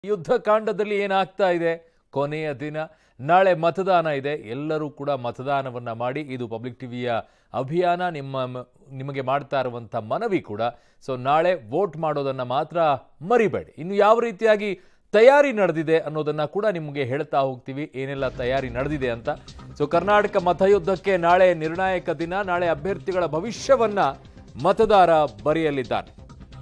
ಯುದ್ಧ ಕಾಂಡದಲ್ಲಿ ಏನಾಗ್ತಾ ಇದೆ ಕೊನೆಯ ದಿನ ನಾಳೆ ಮತದಾನ ಇದೆ ಎಲ್ಲರೂ ಕೂಡ ಮತದಾನವನ್ನ ಮಾಡಿ ಇದು ಪಬ್ಲಿಕ್ ಟಿವಿಯ ಅಭಿಯಾನ ನಿಮ್ಮ ನಿಮಗೆ ಮಾಡ್ತಾ ಇರುವಂಥ ಮನವಿ ಕೂಡ ಸೊ ನಾಳೆ ವೋಟ್ ಮಾಡೋದನ್ನ ಮಾತ್ರ ಮರಿಬೇಡಿ ಇನ್ನು ಯಾವ ರೀತಿಯಾಗಿ ತಯಾರಿ ನಡೆದಿದೆ ಅನ್ನೋದನ್ನ ಕೂಡ ನಿಮಗೆ ಹೇಳ್ತಾ ಹೋಗ್ತೀವಿ ಏನೆಲ್ಲ ತಯಾರಿ ನಡೆದಿದೆ ಅಂತ ಸೊ ಕರ್ನಾಟಕ ಮತಯುದ್ಧಕ್ಕೆ ನಾಳೆ ನಿರ್ಣಾಯಕ ದಿನ ನಾಳೆ ಅಭ್ಯರ್ಥಿಗಳ ಭವಿಷ್ಯವನ್ನ ಮತದಾರ ಬರೆಯಲಿದ್ದಾನೆ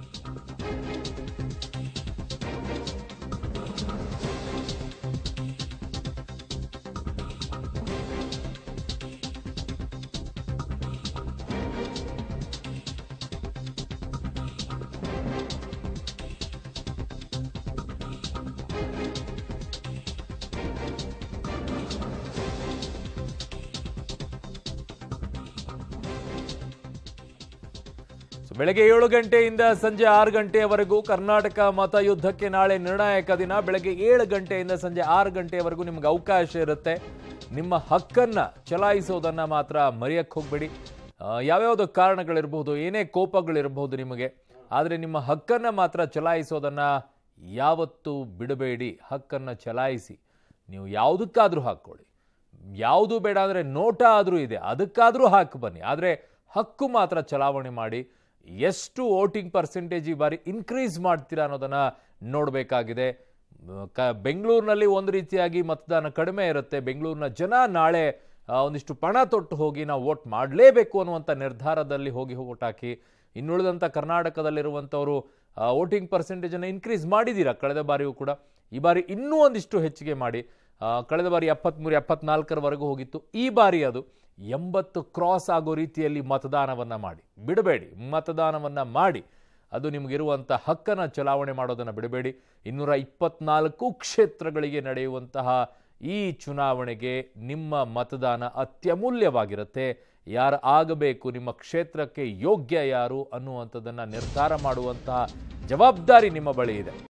ಸೊ ಬೆಳಗ್ಗೆ ಏಳು ಗಂಟೆಯಿಂದ ಸಂಜೆ ಆರು ಗಂಟೆಯವರೆಗೂ ಕರ್ನಾಟಕ ಮತಯುದ್ಧಕ್ಕೆ ನಾಳೆ ನಿರ್ಣಾಯಕ ದಿನ ಬೆಳಗ್ಗೆ ಏಳು ಗಂಟೆಯಿಂದ ಸಂಜೆ ಆರು ಗಂಟೆಯವರೆಗೂ ನಿಮ್ಗೆ ಅವಕಾಶ ಇರುತ್ತೆ ನಿಮ್ಮ ಹಕ್ಕನ್ನ ಚಲಾಯಿಸೋದನ್ನ ಮಾತ್ರ ಮರೆಯಕ್ಕೆ ಹೋಗ್ಬೇಡಿ ಆ, ಯಾವ್ಯಾವ್ದು ಕಾರಣಗಳಿರ್ಬೋದು ಏನೇ ಕೋಪಗಳಿರ್ಬೋದು ನಿಮಗೆ ಆದರೆ ನಿಮ್ಮ ಹಕ್ಕನ್ನ ಮಾತ್ರ ಚಲಾಯಿಸೋದನ್ನ ಯಾವತ್ತೂ ಬಿಡಬೇಡಿ ಹಕ್ಕನ್ನ ಚಲಾಯಿಸಿ ನೀವು ಯಾವುದಕ್ಕಾದ್ರೂ ಹಾಕ್ಕೊಳ್ಳಿ ಯಾವುದು ಬೇಡ ಅಂದರೆ ನೋಟ ಆದರೂ ಇದೆ ಅದಕ್ಕಾದರೂ ಹಾಕಿ ಬನ್ನಿ ಆದರೆ ಹಕ್ಕು ಮಾತ್ರ ಚಲಾವಣೆ ಮಾಡಿ ಎಷ್ಟು ವೋಟಿಂಗ್ ಪರ್ಸೆಂಟೇಜ್ ಈ ಬಾರಿ ಇನ್ಕ್ರೀಸ್ ಮಾಡ್ತೀರಾ ಅನ್ನೋದನ್ನ ನೋಡಬೇಕಾಗಿದೆ ಕ ಬೆಂಗಳೂರಿನಲ್ಲಿ ಒಂದು ರೀತಿಯಾಗಿ ಮತದಾನ ಕಡಿಮೆ ಇರುತ್ತೆ ಬೆಂಗಳೂರಿನ ಜನ ನಾಳೆ ಆ, ಒಂದಿಷ್ಟು ಪಣ ತೊಟ್ಟು ಹೋಗಿ ನಾವು ವೋಟ್ ಮಾಡಲೇಬೇಕು ಅನ್ನುವಂಥ ನಿರ್ಧಾರದಲ್ಲಿ ಹೋಗಿ ವೋಟ್ ಹಾಕಿ ಇನ್ನುಳಿದಂಥ ಕರ್ನಾಟಕದಲ್ಲಿರುವಂಥವರು ವೋಟಿಂಗ್ ಪರ್ಸೆಂಟೇಜನ್ನು ಇನ್ಕ್ರೀಸ್ ಮಾಡಿದ್ದೀರಾ ಕಳೆದ ಬಾರಿಯೂ ಕೂಡ ಈ ಬಾರಿ ಇನ್ನೂ ಒಂದಿಷ್ಟು ಹೆಚ್ಚಿಗೆ ಮಾಡಿ ಆ, ಕಳೆದ ಬಾರಿ ಎಪ್ಪತ್ತ್ಮೂರು ಎಪ್ಪತ್ನಾಲ್ಕರವರೆಗೂ ಹೋಗಿತ್ತು ಈ ಬಾರಿ ಅದು ಎಂಬತ್ತು ಕ್ರಾಸ್ ಆಗೋ ರೀತಿಯಲ್ಲಿ ಮತದಾನವನ್ನು ಮಾಡಿ ಬಿಡಬೇಡಿ ಮತದಾನವನ್ನು ಮಾಡಿ ಅದು ನಿಮಗಿರುವಂಥ ಹಕ್ಕನ್ನು ಚಲಾವಣೆ ಮಾಡೋದನ್ನು ಬಿಡಬೇಡಿ ಇನ್ನೂರ ಇಪ್ಪತ್ನಾಲ್ಕು ಕ್ಷೇತ್ರಗಳಿಗೆ ನಡೆಯುವಂತಹ ಈ ಚುನಾವಣೆಗೆ ನಿಮ್ಮ ಮತದಾನ ಅತ್ಯಮೂಲ್ಯವಾಗಿರುತ್ತೆ ಯಾರು ಆಗಬೇಕು ನಿಮ್ಮ ಕ್ಷೇತ್ರಕ್ಕೆ ಯೋಗ್ಯ ಯಾರು ಅನ್ನುವಂಥದ್ದನ್ನು ನಿರ್ಧಾರ ಮಾಡುವಂತಹ ಜವಾಬ್ದಾರಿ ನಿಮ್ಮ ಬಳಿ ಇದೆ